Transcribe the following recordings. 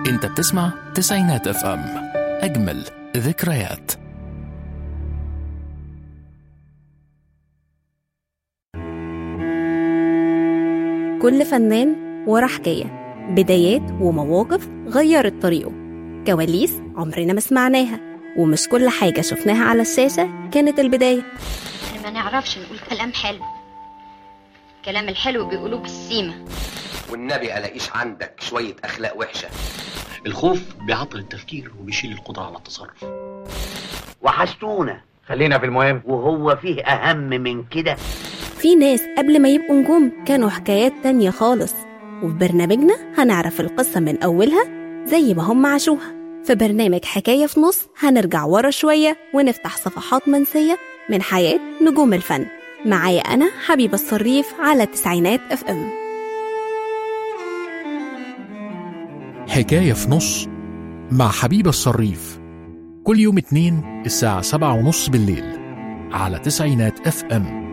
انت بتسمع تسعينات اف ام اجمل ذكريات كل فنان ورا حكاية بدايات ومواقف غيرت طريقه كواليس عمرنا ما سمعناها ومش كل حاجة شفناها على الشاشة كانت البداية احنا ما نعرفش نقول كلام حلو الكلام الحلو بيقولوه بالسيمة والنبي الاقيش عندك شويه اخلاق وحشه الخوف بيعطل التفكير وبيشيل القدرة على التصرف وحشتونا خلينا في المهم وهو فيه أهم من كده في ناس قبل ما يبقوا نجوم كانوا حكايات تانية خالص وفي برنامجنا هنعرف القصة من أولها زي ما هم عاشوها في برنامج حكاية في نص هنرجع ورا شوية ونفتح صفحات منسية من حياة نجوم الفن معايا أنا حبيبة الصريف على تسعينات اف ام حكاية في نص مع حبيبة الصريف كل يوم اتنين الساعة سبعة ونص بالليل على تسعينات اف ام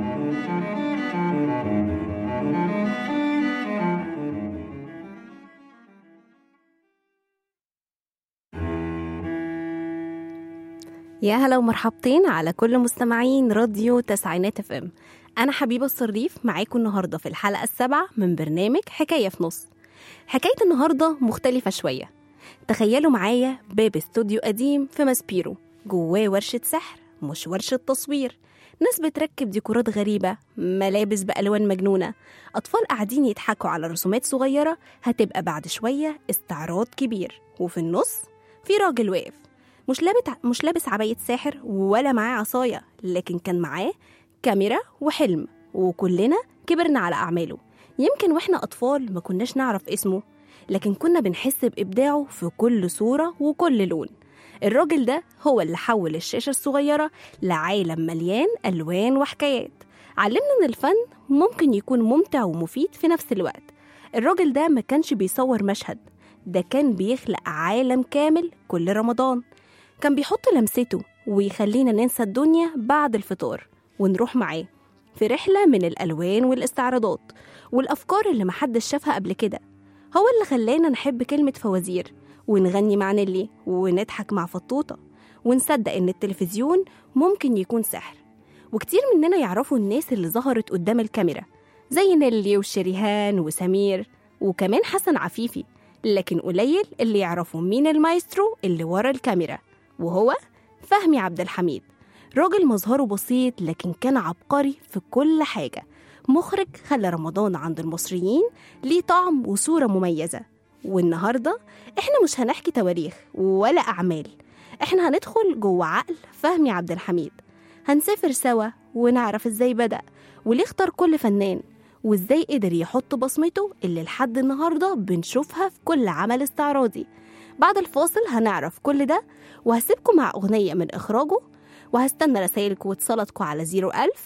يا هلا ومرحبتين على كل مستمعين راديو تسعينات اف ام انا حبيبه الصريف معاكم النهارده في الحلقه السابعه من برنامج حكايه في نص حكايه النهارده مختلفه شويه تخيلوا معايا باب استوديو قديم في ماسبيرو جواه ورشه سحر مش ورشه تصوير ناس بتركب ديكورات غريبة ملابس بألوان مجنونة أطفال قاعدين يضحكوا على رسومات صغيرة هتبقى بعد شوية استعراض كبير وفي النص في راجل واقف مش لابس مش لابس عباية ساحر ولا معاه عصاية لكن كان معاه كاميرا وحلم وكلنا كبرنا على أعماله يمكن وإحنا أطفال ما كناش نعرف اسمه لكن كنا بنحس بإبداعه في كل صورة وكل لون الراجل ده هو اللي حول الشاشة الصغيرة لعالم مليان ألوان وحكايات علمنا إن الفن ممكن يكون ممتع ومفيد في نفس الوقت الراجل ده ما كانش بيصور مشهد ده كان بيخلق عالم كامل كل رمضان كان بيحط لمسته ويخلينا ننسى الدنيا بعد الفطار ونروح معاه في رحلة من الألوان والاستعراضات والأفكار اللي محدش شافها قبل كده هو اللي خلانا نحب كلمة فوازير ونغني مع نيلي ونضحك مع فطوطة ونصدق إن التلفزيون ممكن يكون سحر وكتير مننا يعرفوا الناس اللي ظهرت قدام الكاميرا زي نيلي وشريهان وسمير وكمان حسن عفيفي لكن قليل اللي يعرفوا مين المايسترو اللي ورا الكاميرا وهو فهمي عبد الحميد راجل مظهره بسيط لكن كان عبقري في كل حاجة مخرج خلى رمضان عند المصريين ليه طعم وصورة مميزة والنهاردة احنا مش هنحكي تواريخ ولا أعمال احنا هندخل جوه عقل فهمي عبد الحميد هنسافر سوا ونعرف ازاي بدأ وليه اختار كل فنان وازاي قدر يحط بصمته اللي لحد النهارده بنشوفها في كل عمل استعراضي بعد الفاصل هنعرف كل ده وهسيبكم مع أغنية من إخراجه وهستنى رسائلكم واتصالاتكم على 01000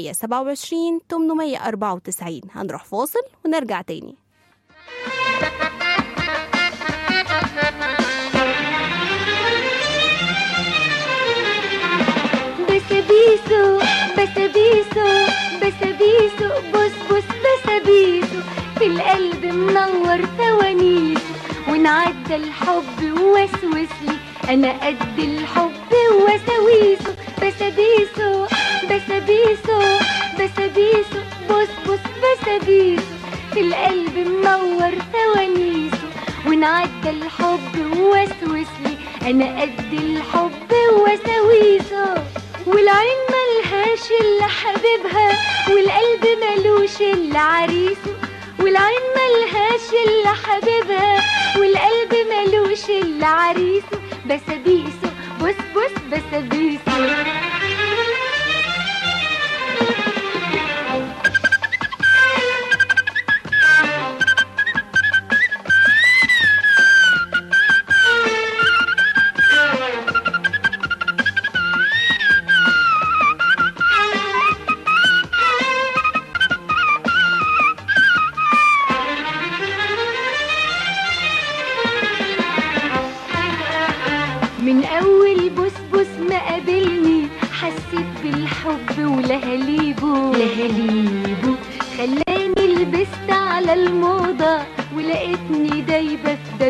427 894 هنروح فاصل ونرجع تاني بسبيسو بسبيسو بسبيسو بص بص بسبيسو في القلب منور فوانيس ونعدى الحب ووسوس لي انا قد الحب وسويسو بسبيسو بسبيسو بسبيسو بص بص بسبيسو في القلب منور فوانيسو ونعدى الحب ووسوس لي انا قد الحب وسويسو والعين ملهاش الا حبيبها والقلب ملوش الا عريسه والعين ملهاش الا حبيبها والقلب ملوش الا عريسه بسبيسه بص بص بسبيسه من اول بص بص ما قابلت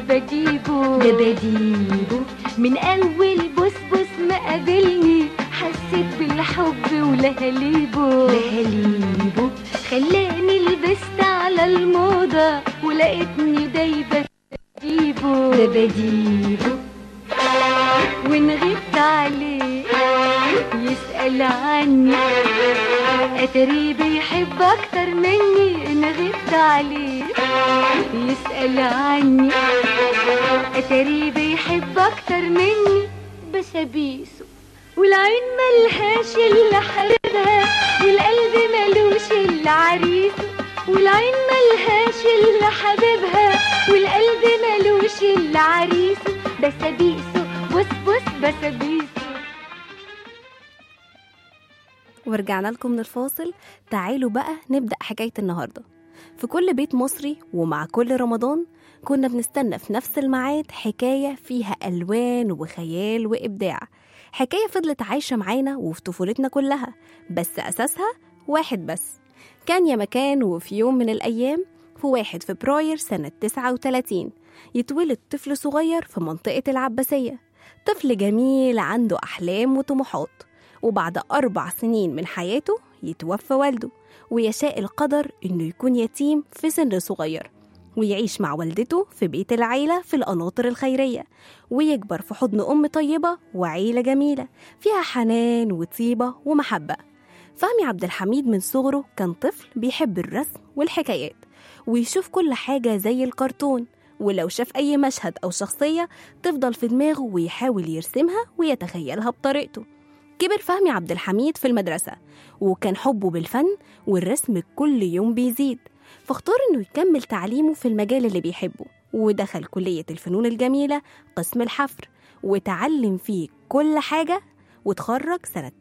بجيبه دباديبه من اول بص بص ما قابلني حسيت بالحب ولهاليبه لهاليبه خلاني لبست على الموضة ولقيتني دايبة دباديبه دباديبه وإن غبت عليه يسأل عني أتري بيحب أكتر مني إن غبت عليه يسأل عني أتري بيحب أكتر مني بسابيسه والعين ملهاش إلا حبيبها والقلب ملوش إلا عريسه والعين ملهاش إلا حبيبها والقلب ملوش إلا عريسه بسابيسه بص بص بسابيسه ورجعنا لكم من الفاصل تعالوا بقى نبدأ حكاية النهاردة في كل بيت مصري ومع كل رمضان كنا بنستنى في نفس الميعاد حكاية فيها ألوان وخيال وإبداع حكاية فضلت عايشة معانا وفي طفولتنا كلها بس أساسها واحد بس كان يا مكان وفي يوم من الأيام في واحد فبراير سنة 39 يتولد طفل صغير في منطقة العباسية طفل جميل عنده أحلام وطموحات وبعد أربع سنين من حياته يتوفى والده ويشاء القدر إنه يكون يتيم في سن صغير ويعيش مع والدته في بيت العيلة في القناطر الخيرية ويكبر في حضن أم طيبة وعيلة جميلة فيها حنان وطيبة ومحبة فهمي عبد الحميد من صغره كان طفل بيحب الرسم والحكايات ويشوف كل حاجة زي الكرتون ولو شاف أي مشهد أو شخصية تفضل في دماغه ويحاول يرسمها ويتخيلها بطريقته كبر فهمي عبد الحميد في المدرسة وكان حبه بالفن والرسم كل يوم بيزيد فاختار انه يكمل تعليمه في المجال اللي بيحبه ودخل كلية الفنون الجميلة قسم الحفر وتعلم فيه كل حاجة وتخرج سنة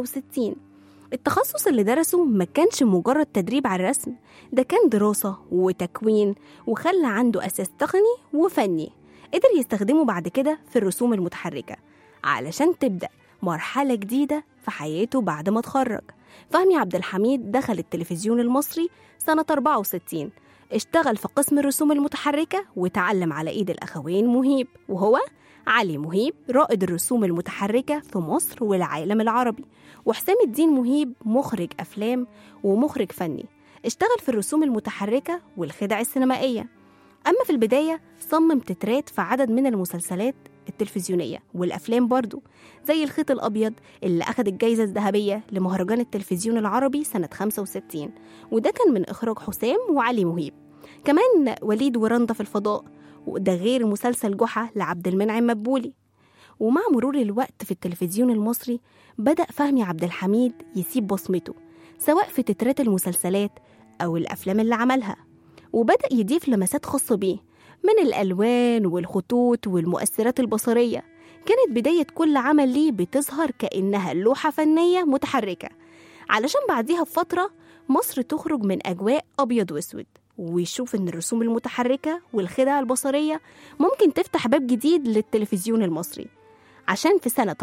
63 التخصص اللي درسه ما كانش مجرد تدريب على الرسم ده كان دراسة وتكوين وخلى عنده أساس تقني وفني قدر يستخدمه بعد كده في الرسوم المتحركة علشان تبدأ مرحلة جديدة في حياته بعد ما اتخرج فهمي عبد الحميد دخل التلفزيون المصري سنة 64 اشتغل في قسم الرسوم المتحركة وتعلم على إيد الأخوين مهيب وهو علي مهيب رائد الرسوم المتحركة في مصر والعالم العربي وحسام الدين مهيب مخرج أفلام ومخرج فني اشتغل في الرسوم المتحركة والخدع السينمائية أما في البداية صمم تترات في عدد من المسلسلات التلفزيونية والأفلام برضو زي الخيط الأبيض اللي أخد الجايزة الذهبية لمهرجان التلفزيون العربي سنة 65 وده كان من إخراج حسام وعلي مهيب كمان وليد ورندا في الفضاء وده غير مسلسل جحا لعبد المنعم مدبولي ومع مرور الوقت في التلفزيون المصري بدأ فهمي عبد الحميد يسيب بصمته سواء في تترات المسلسلات أو الأفلام اللي عملها وبدأ يضيف لمسات خاصة بيه من الألوان والخطوط والمؤثرات البصرية كانت بداية كل عمل ليه بتظهر كأنها لوحة فنية متحركة علشان بعديها بفترة مصر تخرج من أجواء أبيض وأسود ويشوف إن الرسوم المتحركة والخدع البصرية ممكن تفتح باب جديد للتلفزيون المصري عشان في سنة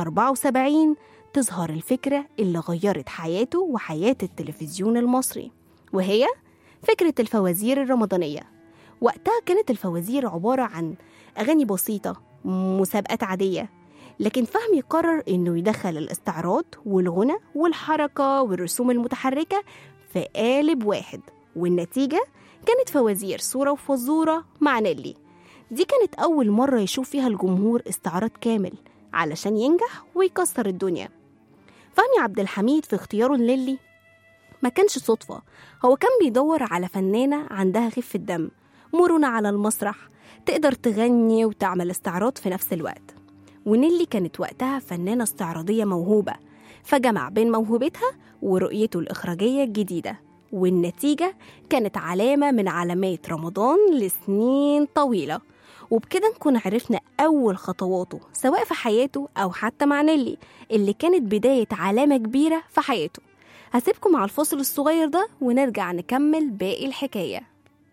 74 تظهر الفكرة اللي غيرت حياته وحياة التلفزيون المصري وهي فكرة الفوازير الرمضانية وقتها كانت الفوازير عبارة عن أغاني بسيطة مسابقات عادية لكن فهمي قرر إنه يدخل الاستعراض والغنى والحركة والرسوم المتحركة في قالب واحد والنتيجة كانت فوازير صورة وفزورة مع نيلي دي كانت أول مرة يشوف فيها الجمهور استعراض كامل علشان ينجح ويكسر الدنيا فهمي عبد الحميد في اختياره لنيلي ما كانش صدفة هو كان بيدور على فنانة عندها خفة دم مرونة على المسرح تقدر تغني وتعمل استعراض في نفس الوقت ونيلي كانت وقتها فنانة استعراضية موهوبة فجمع بين موهبتها ورؤيته الإخراجية الجديدة والنتيجة كانت علامة من علامات رمضان لسنين طويلة وبكده نكون عرفنا أول خطواته سواء في حياته أو حتى مع نيلي اللي كانت بداية علامة كبيرة في حياته هسيبكم مع الفاصل الصغير ده ونرجع نكمل باقي الحكايه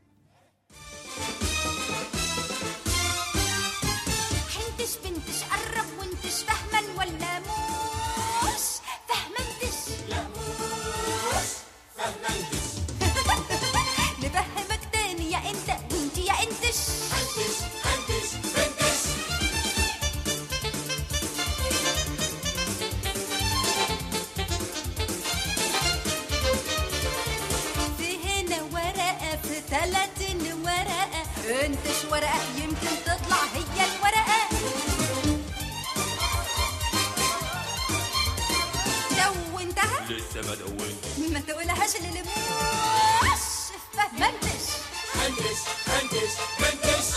حنتش بنتش قرب وانتش فهما ولا موش فهمنتش لا موش فهمنتش نفهمك تاني يا انت وانت يا انتش انتش انتش تلاتين ورقة انتش ورقة يمكن تطلع هي الورقة دونتها لسه ما دونت ما تقولهاش للموش فهمتش هندس هندس هندس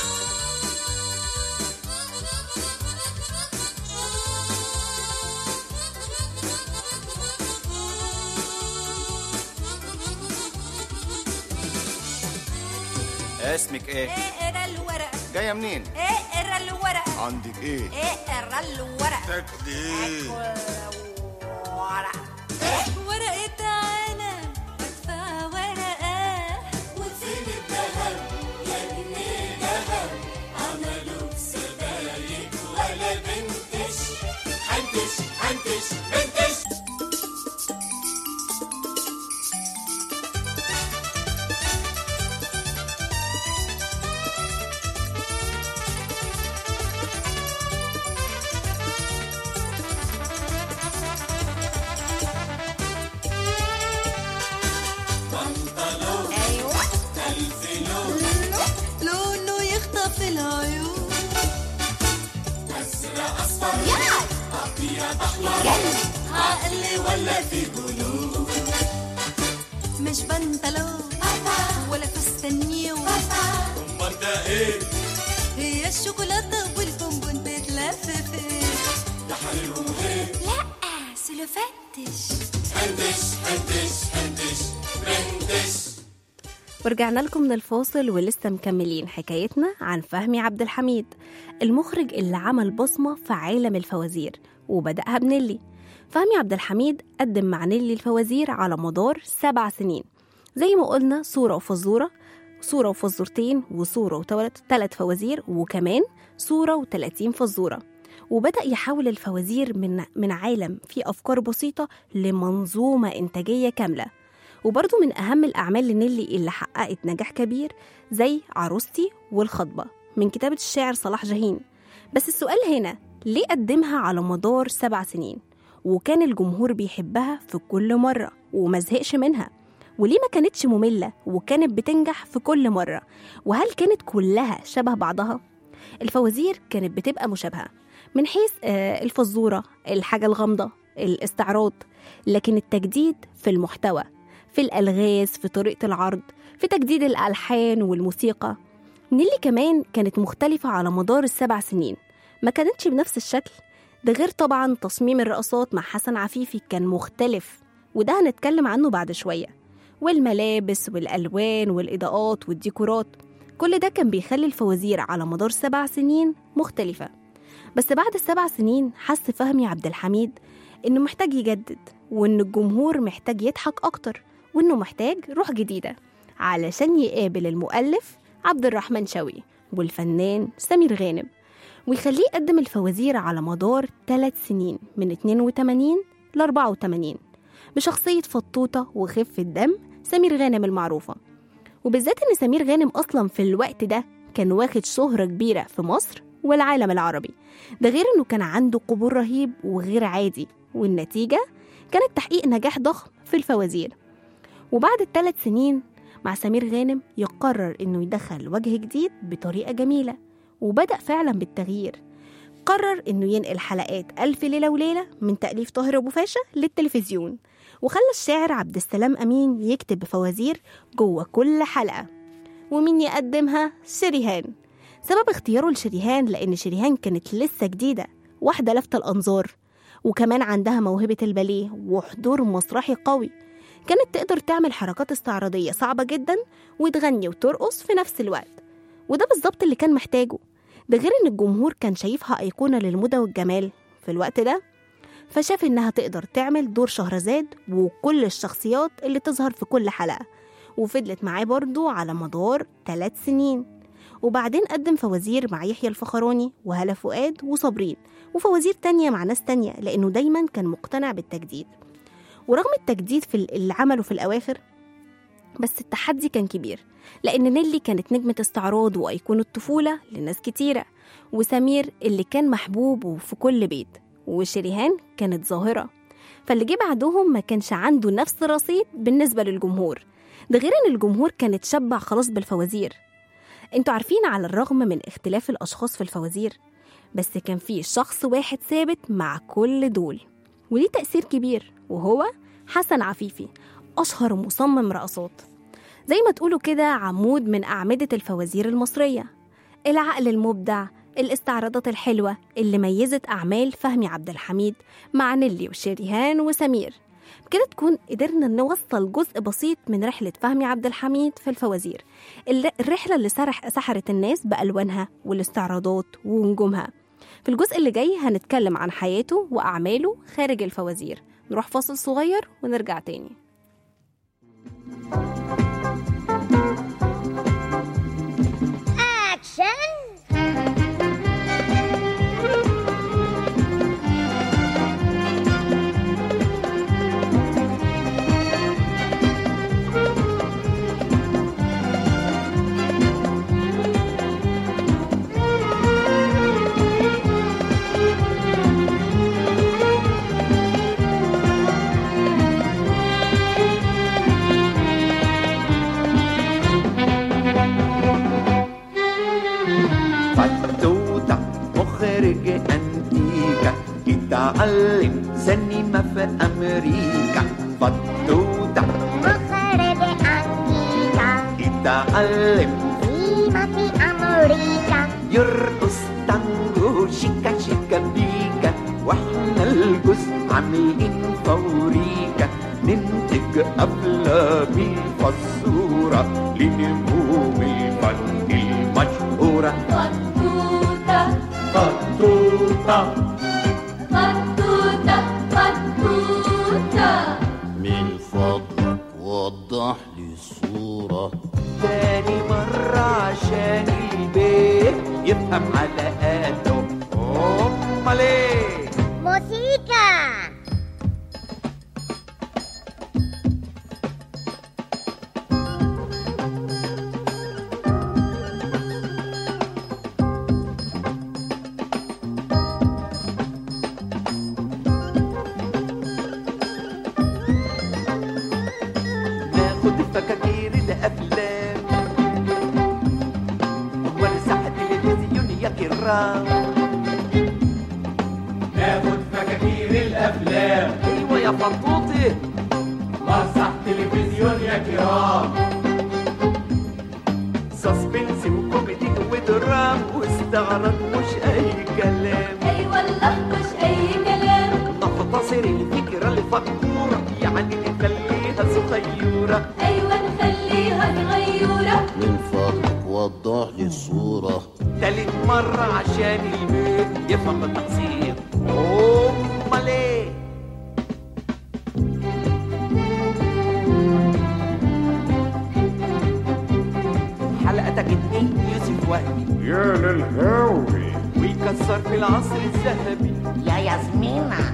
اسمك ايه؟ اقرا الورقة جاية منين؟ اقرا الورقة عندك ايه؟ اقرا الورقة تكدي ورقة ورقة عنب بدفع ورقة وفين الذهب يا جنيه ذهب عملوا سبايك ولا بنتش هندس هندس هندس ايوه لونه يخطف العيون ازرق اصفر يا ابيض احمر عقل ولا في جنون مش بنطلون ولا فستانيو امال ده ايه؟ هي الشوكولاته والبونبون بتلف فين ده حلو ايه؟ لا سلوفتش هندس هندس هندس هندس ورجعنا لكم من الفاصل ولسه مكملين حكايتنا عن فهمي عبد الحميد المخرج اللي عمل بصمة في عالم الفوازير وبدأها بنيلي فهمي عبد الحميد قدم مع نيلي الفوازير على مدار سبع سنين زي ما قلنا صورة وفزورة صورة وفزورتين وصورة وثلاث فوازير وكمان صورة وتلاتين فزورة وبدأ يحول الفوازير من من عالم فيه أفكار بسيطة لمنظومة إنتاجية كاملة وبرضه من أهم الأعمال لنيلي اللي حققت نجاح كبير زي عروستي والخطبة من كتابة الشاعر صلاح جاهين بس السؤال هنا ليه قدمها على مدار سبع سنين وكان الجمهور بيحبها في كل مرة وما زهقش منها وليه ما كانتش مملة وكانت بتنجح في كل مرة وهل كانت كلها شبه بعضها؟ الفوازير كانت بتبقى مشابهة من حيث آه، الفزورة الحاجة الغامضة الاستعراض لكن التجديد في المحتوى في الألغاز في طريقة العرض في تجديد الألحان والموسيقى نيلي كمان كانت مختلفة على مدار السبع سنين ما كانتش بنفس الشكل ده غير طبعا تصميم الرقصات مع حسن عفيفي كان مختلف وده هنتكلم عنه بعد شوية والملابس والألوان والإضاءات والديكورات كل ده كان بيخلي الفوازير على مدار سبع سنين مختلفة بس بعد السبع سنين حس فهمي عبد الحميد إنه محتاج يجدد وإن الجمهور محتاج يضحك أكتر وإنه محتاج روح جديدة علشان يقابل المؤلف عبد الرحمن شوقي والفنان سمير غانم ويخليه يقدم الفوازير على مدار ثلاث سنين من 82 ل 84 بشخصية فطوطة وخفة دم سمير غانم المعروفة وبالذات إن سمير غانم أصلا في الوقت ده كان واخد شهرة كبيرة في مصر والعالم العربي ده غير إنه كان عنده قبول رهيب وغير عادي والنتيجة كانت تحقيق نجاح ضخم في الفوازير وبعد الثلاث سنين مع سمير غانم يقرر إنه يدخل وجه جديد بطريقة جميلة وبدأ فعلا بالتغيير قرر إنه ينقل حلقات ألف ليلة وليلة من تأليف طاهر أبو فاشا للتلفزيون وخلى الشاعر عبد السلام أمين يكتب فوازير جوه كل حلقة ومين يقدمها؟ شريهان سبب اختياره لشريهان لأن شريهان كانت لسه جديدة واحدة لفتة الأنظار وكمان عندها موهبة الباليه وحضور مسرحي قوي كانت تقدر تعمل حركات استعراضية صعبة جدا وتغني وترقص في نفس الوقت وده بالظبط اللي كان محتاجه ده غير ان الجمهور كان شايفها أيقونة للموضة والجمال في الوقت ده فشاف إنها تقدر تعمل دور شهرزاد وكل الشخصيات اللي تظهر في كل حلقة وفضلت معاه برضو على مدار ثلاث سنين وبعدين قدم فوازير مع يحيى الفخراني وهلا فؤاد وصابرين وفوازير تانية مع ناس تانية لأنه دايما كان مقتنع بالتجديد ورغم التجديد في اللي عمله في الأواخر بس التحدي كان كبير لأن نيلي كانت نجمة استعراض وأيقونة طفولة لناس كتيرة وسمير اللي كان محبوب في كل بيت وشريهان كانت ظاهرة فاللي جه بعدهم ما كانش عنده نفس رصيد بالنسبة للجمهور ده غير ان الجمهور كان اتشبع خلاص بالفوازير انتوا عارفين على الرغم من اختلاف الاشخاص في الفوازير بس كان في شخص واحد ثابت مع كل دول وليه تأثير كبير وهو حسن عفيفي أشهر مصمم رقصات زي ما تقولوا كده عمود من أعمدة الفوازير المصرية العقل المبدع الاستعراضات الحلوة اللي ميزت أعمال فهمي عبد الحميد مع نيلي وشريهان وسمير بكده تكون قدرنا نوصل جزء بسيط من رحلة فهمي عبد الحميد في الفوازير الر- الرحلة اللي سرح سحرت الناس بألوانها والاستعراضات ونجومها في الجزء اللي جاي هنتكلم عن حياته وأعماله خارج الفوازير نروح فاصل صغير ونرجع تاني فتوتة مخرج أنتيكا يتعلم سينما في أمريكا فتوتة مخرج أنتيكا يتعلم سيما في أمريكا يرقص تانجو شيكا شيكا بيكا واحنا الجزء عاملين فوريكا ننتج أفلام الفزورة لنجوم الفن المشهورة فتوتة فتوتة فتوتة فتوتة من فضلك وضح لي الصورة تاني مرة عشان البيت يفهم على قده أمال إيه موسيقى ناخد فكاكير الافلام ونسح تلفزيون يا كرام ناخد فكاكير الافلام ايوه يا فطوطي مسرح تلفزيون يا كرام سسبنس وكوميدي ودرام واستعراض مش اي كلام اي والله مش اي كلام نختصر الفكرة لفكورة يعني نخليها صغيرة ايوه نخليها صغيرة من فضلك وضح لي الصورة تالت مرة عشان البيت يفهم التقصير أمال إيه حلقتك اتنين يوسف وهبي يا للهاوي ويكسر في العصر الذهبي يا ياسمينة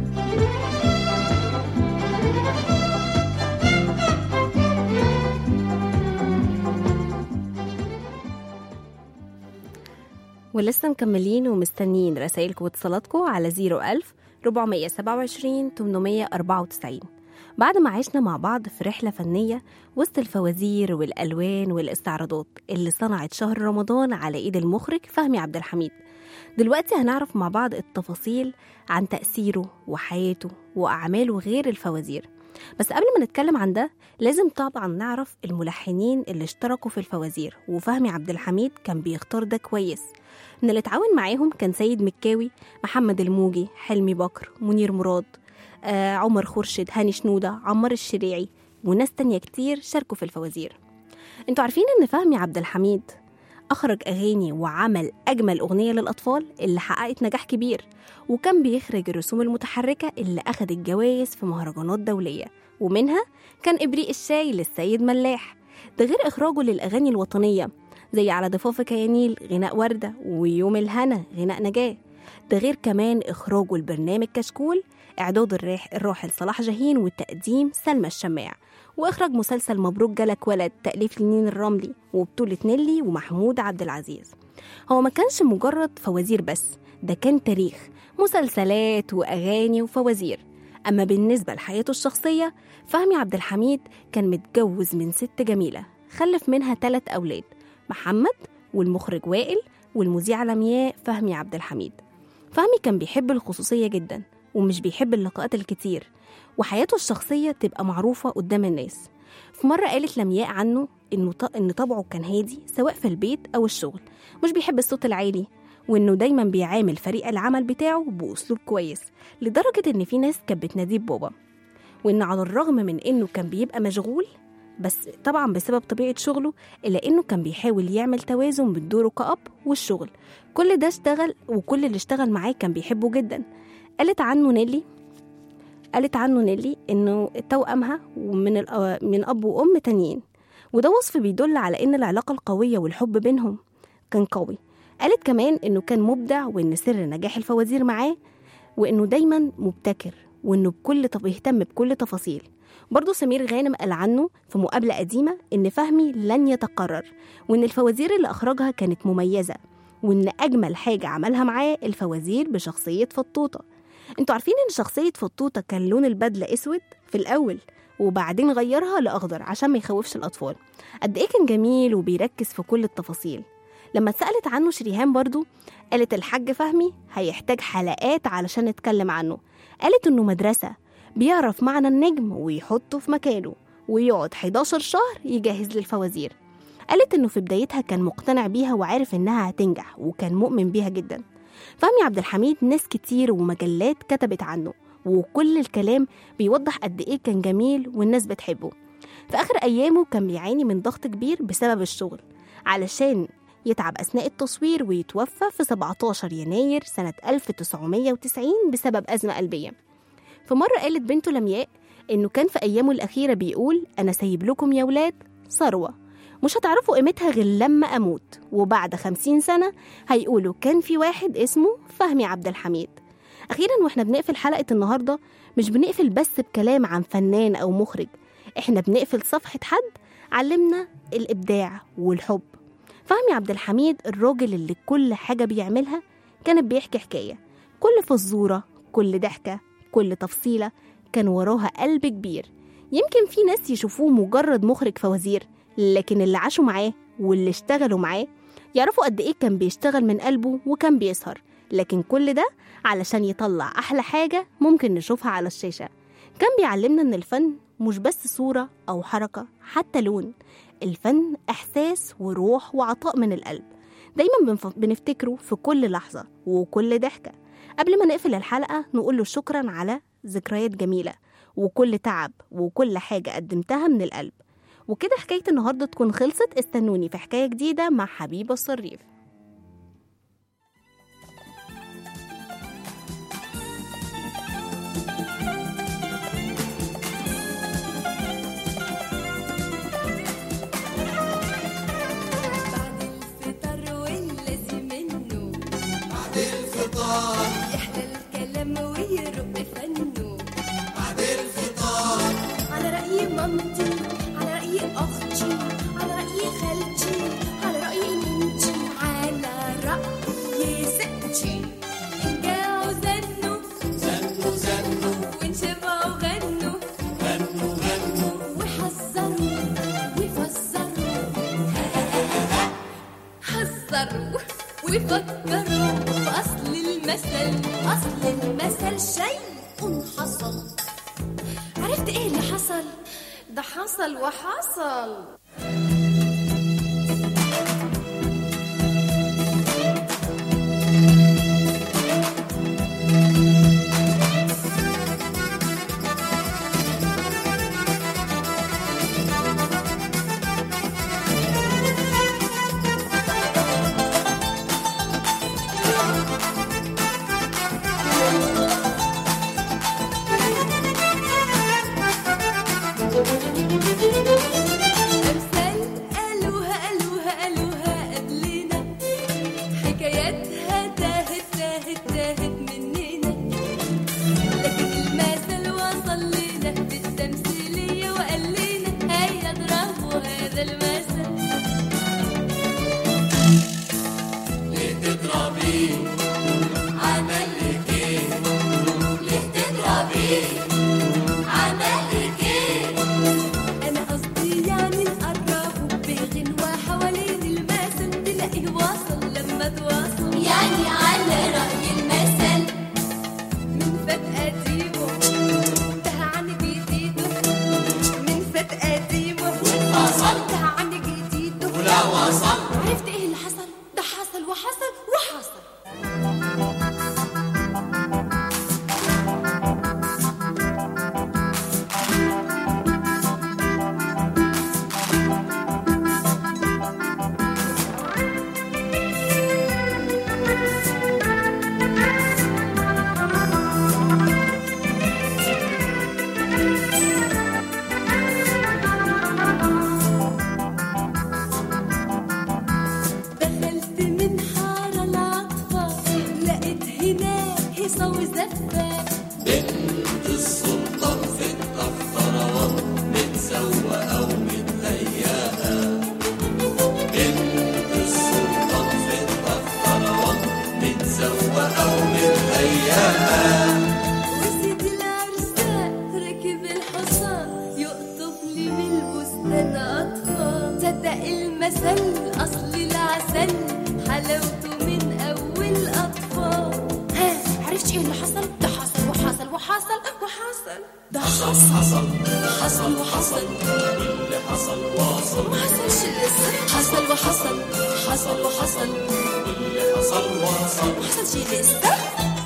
ولسه مكملين ومستنيين رسائلكم واتصالاتكم على 01000 427 894 بعد ما عشنا مع بعض في رحلة فنية وسط الفوازير والألوان والاستعراضات اللي صنعت شهر رمضان على إيد المخرج فهمي عبد الحميد دلوقتي هنعرف مع بعض التفاصيل عن تأثيره وحياته وأعماله غير الفوازير بس قبل ما نتكلم عن ده لازم طبعا نعرف الملحنين اللي اشتركوا في الفوازير وفهمي عبد الحميد كان بيختار ده كويس من اللي اتعاون معاهم كان سيد مكاوي محمد الموجي حلمي بكر منير مراد آه عمر خورشيد هاني شنودة عمار الشريعي وناس تانية كتير شاركوا في الفوازير انتوا عارفين ان فهمي عبد الحميد أخرج أغاني وعمل أجمل أغنية للأطفال اللي حققت نجاح كبير وكان بيخرج الرسوم المتحركة اللي أخدت جوائز في مهرجانات دولية ومنها كان إبريق الشاي للسيد ملاح ده غير إخراجه للأغاني الوطنية زي على ضفافك يا نيل غناء وردة ويوم الهنا غناء نجاة ده غير كمان إخراجه لبرنامج كشكول إعداد الراح الراحل صلاح جاهين والتقديم سلمى الشماع وإخراج مسلسل مبروك جالك ولد تأليف لنين الرملي وبطولة نيلي ومحمود عبد العزيز هو ما كانش مجرد فوازير بس ده كان تاريخ مسلسلات وأغاني وفوازير أما بالنسبة لحياته الشخصية فهمي عبد الحميد كان متجوز من ست جميلة خلف منها ثلاث أولاد محمد والمخرج وائل والمذيعة لمياء فهمي عبد الحميد فهمي كان بيحب الخصوصية جدا ومش بيحب اللقاءات الكتير وحياته الشخصية تبقى معروفة قدام الناس في مرة قالت لمياء عنه إنه ط... إن طبعه كان هادي سواء في البيت أو الشغل مش بيحب الصوت العالي وإنه دايما بيعامل فريق العمل بتاعه بأسلوب كويس لدرجة إن في ناس كانت بتناديه بابا وإن على الرغم من إنه كان بيبقى مشغول بس طبعا بسبب طبيعة شغله إلا إنه كان بيحاول يعمل توازن بين دوره كأب والشغل كل ده اشتغل وكل اللي اشتغل معاه كان بيحبه جدا قالت عنه نيلي قالت عنه نيلي إنه توأمها ومن الأ- من أب وأم تانيين وده وصف بيدل على إن العلاقة القوية والحب بينهم كان قوي قالت كمان إنه كان مبدع وإن سر نجاح الفوازير معاه وإنه دايما مبتكر وإنه بكل طب يهتم بكل تفاصيل برضه سمير غانم قال عنه في مقابلة قديمة إن فهمي لن يتكرر وإن الفوازير اللي أخرجها كانت مميزة وإن أجمل حاجة عملها معاه الفوازير بشخصية فطوطة انتوا عارفين إن شخصية فطوطة كان لون البدلة أسود في الأول وبعدين غيرها لأخضر عشان ما يخوفش الأطفال قد إيه كان جميل وبيركز في كل التفاصيل لما اتسألت عنه شريهان برضو قالت الحاج فهمي هيحتاج حلقات علشان نتكلم عنه قالت إنه مدرسة بيعرف معنى النجم ويحطه في مكانه ويقعد 11 شهر يجهز للفوازير قالت إنه في بدايتها كان مقتنع بيها وعارف إنها هتنجح وكان مؤمن بيها جدا فهمي عبد الحميد ناس كتير ومجلات كتبت عنه وكل الكلام بيوضح قد إيه كان جميل والناس بتحبه في آخر أيامه كان بيعاني من ضغط كبير بسبب الشغل علشان يتعب أثناء التصوير ويتوفى في 17 يناير سنة 1990 بسبب أزمة قلبية في مرة قالت بنته لمياء إنه كان في أيامه الأخيرة بيقول أنا سايب لكم يا ولاد ثروة مش هتعرفوا قيمتها غير لما أموت وبعد خمسين سنة هيقولوا كان في واحد اسمه فهمي عبد الحميد أخيرا وإحنا بنقفل حلقة النهاردة مش بنقفل بس بكلام عن فنان أو مخرج إحنا بنقفل صفحة حد علمنا الإبداع والحب فهمي عبد الحميد الراجل اللي كل حاجة بيعملها كانت بيحكي حكاية كل فزورة كل ضحكة كل تفصيلة كان وراها قلب كبير يمكن في ناس يشوفوه مجرد مخرج فوازير لكن اللي عاشوا معاه واللي اشتغلوا معاه يعرفوا قد ايه كان بيشتغل من قلبه وكان بيسهر لكن كل ده علشان يطلع أحلى حاجة ممكن نشوفها على الشاشة كان بيعلمنا إن الفن مش بس صورة أو حركة حتى لون الفن إحساس وروح وعطاء من القلب دايما بنف- بنفتكره في كل لحظة وكل ضحكة قبل ما نقفل الحلقة نقول له شكرا على ذكريات جميلة وكل تعب وكل حاجة قدمتها من القلب وكده حكاية النهاردة تكون خلصت استنوني في حكاية جديدة مع حبيبة الصريف الفطار والذي منه بعد الفطار يحلى الكلام ويرق فنه بعد الفطار على رأي مامتي على رأي أختي على رأي خالتي على رأي ننتي على رأي ستي إن جاعوا زنوا زنوا زنوا وإن شبعوا غنوا غنوا غنوا وحذروا وفسروا حذروا وفكروا بأصل المثل أصل المثل شيء حصل عرفت ايه اللي حصل ده حصل وحصل أمثال قالوها قالوها قالوها قبلنا حكاياتها تاهت تاهت تاهت مننا لكن المثل وصل لنا بالتمثيلية وقال لنا هيا اضربوا هذا المثل ليه تضربيه عمل لك ايه ليه تضربيه وصل ده عن جديد ولا وصل عرفت ايه اللي حصل ده حصل وحصل وحصل دخلت من حارة العطفة لقيت هناك هيصة وزفة بنت السلطان في الطفطرة متسوقة ومتهيئة بنت السلطان في الطفطرة متسوقة ومتهيئة وسيدي العرسان ركب الحصان يقطف لي من البستان أطفال صدق المثل أصل العسل حلاوته من أول أطفال ها عرفت ايه اللي حصل ده حصل وحصل وحصل وحصل ده حصل حصل حصل وحصل واللي حصل واصل ما حصلش لسه حصل وحصل حصل وحصل واللي حصل واصل ما حصلش لسه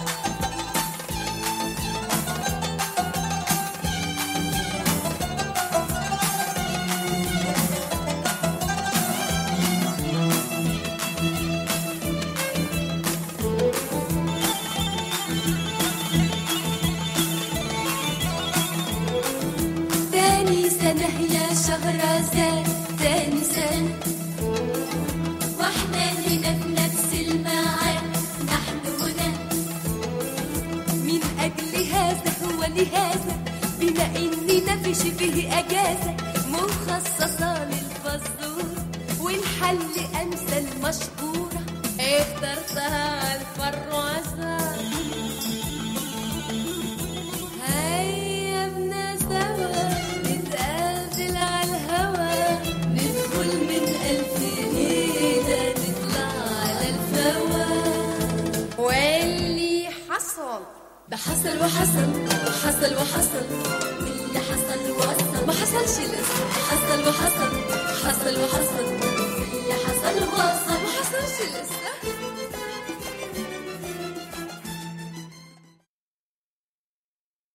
تاني سنة يا شهرزاد تاني سنة واحنا هنا في نفس الميعاد نحن هنا من أجل هذا هو لهذا بما إننا في شبه أجازة مخصصة للفزورة والحل أمثل المشهورة اخترتها الفروسة هيا بنا سوا نتقابل على الهوا ندخل من ألف ليلة نطلع على الفوا واللي حصل ده حصل وحصل حصل وحصل واللي حصل وصل ما حصلش لسه حصل وحصل حصل وحصل